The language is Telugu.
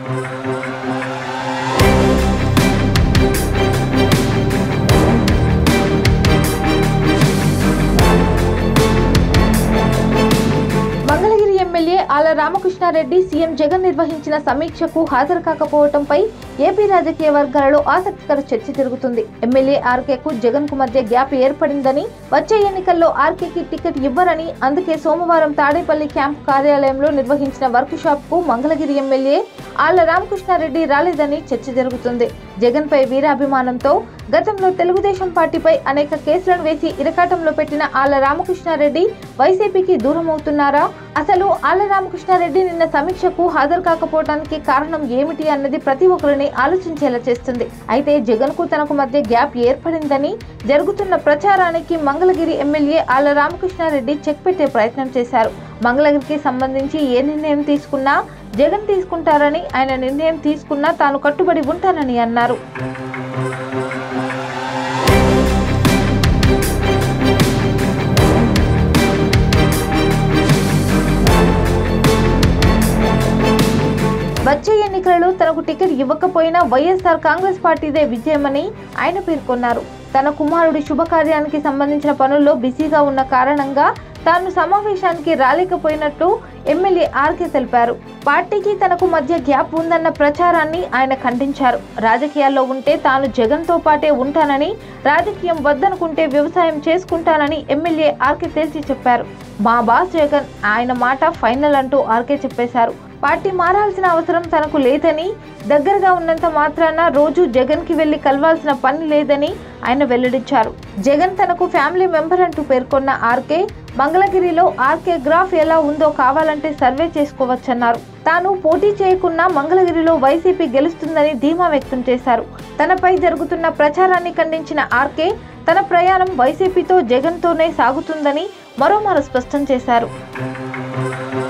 మంగళగిరి ఎమ్మెల్యే ఆల రామకృష్ణారెడ్డి సీఎం జగన్ నిర్వహించిన సమీక్షకు హాజరు కాకపోవడంపై ఏపీ రాజకీయ వర్గాలలో ఆసక్తికర చర్చ జరుగుతుంది ఎమ్మెల్యే ఆర్కేకు జగన్ కు మధ్య గ్యాప్ ఏర్పడిందని వచ్చే ఎన్నికల్లో ఆర్కేకి టికెట్ ఇవ్వరని అందుకే సోమవారం తాడేపల్లి క్యాంప్ కార్యాలయంలో నిర్వహించిన వర్క్ షాప్ కు మంగళగిరి ఎమ్మెల్యే ఆళ్ల రామకృష్ణారెడ్డి రాలేదని చర్చ జరుగుతుంది జగన్ పై వీరాభిమానంతో గతంలో తెలుగుదేశం పార్టీపై అనేక కేసులను వేసి ఇరకాటంలో పెట్టిన ఆళ్ల రామకృష్ణారెడ్డి వైసీపీకి దూరం అవుతున్నారా అసలు ఆళ్ల రామకృష్ణారెడ్డి నిన్న సమీక్షకు హాజరు కాకపోవడానికి కారణం ఏమిటి అన్నది ప్రతి ఒక్కరిని ఆలోచించేలా చేస్తుంది అయితే జగన్ కు తనకు మధ్య గ్యాప్ ఏర్పడిందని జరుగుతున్న ప్రచారానికి మంగళగిరి ఎమ్మెల్యే ఆళ్ల రామకృష్ణారెడ్డి చెక్ పెట్టే ప్రయత్నం చేశారు మంగళగిరికి సంబంధించి ఏ నిర్ణయం తీసుకున్నా జగన్ తీసుకుంటారని ఆయన నిర్ణయం తీసుకున్నా తాను కట్టుబడి ఉంటానని అన్నారు వచ్చే ఎన్నికలలో తనకు టికెట్ ఇవ్వకపోయినా వైఎస్ఆర్ కాంగ్రెస్ పార్టీదే విజయమని ఆయన పేర్కొన్నారు తన కుమారుడి శుభకార్యానికి సంబంధించిన పనుల్లో బిజీగా ఉన్న కారణంగా తాను సమావేశానికి రాలేకపోయినట్టు ఎమ్మెల్యే ఆర్కే తెలిపారు పార్టీకి తనకు మధ్య గ్యాప్ ఉందన్న ప్రచారాన్ని ఆయన ఖండించారు రాజకీయాల్లో ఉంటే తాను జగన్తో పాటే ఉంటానని రాజకీయం వద్దనుకుంటే వ్యవసాయం చేసుకుంటానని ఎమ్మెల్యే ఆర్కే తేల్చి చెప్పారు మా బాస్ జగన్ ఆయన మాట ఫైనల్ అంటూ ఆర్కే చెప్పేశారు పార్టీ మారాల్సిన అవసరం తనకు లేదని దగ్గరగా ఉన్నంత మాత్రాన రోజు జగన్ కి వెళ్లి కలవాల్సిన పని లేదని ఆయన వెల్లడించారు జగన్ తనకు ఫ్యామిలీ మెంబర్ అంటూ పేర్కొన్న ఆర్కే మంగళగిరిలో ఆర్కే గ్రాఫ్ ఎలా ఉందో కావాలంటే సర్వే చేసుకోవచ్చన్నారు తాను పోటీ చేయకున్నా మంగళగిరిలో వైసీపీ గెలుస్తుందని ధీమా వ్యక్తం చేశారు తనపై జరుగుతున్న ప్రచారాన్ని ఖండించిన ఆర్కే తన ప్రయాణం వైసీపీతో జగన్తోనే సాగుతుందని మరోమారు స్పష్టం చేశారు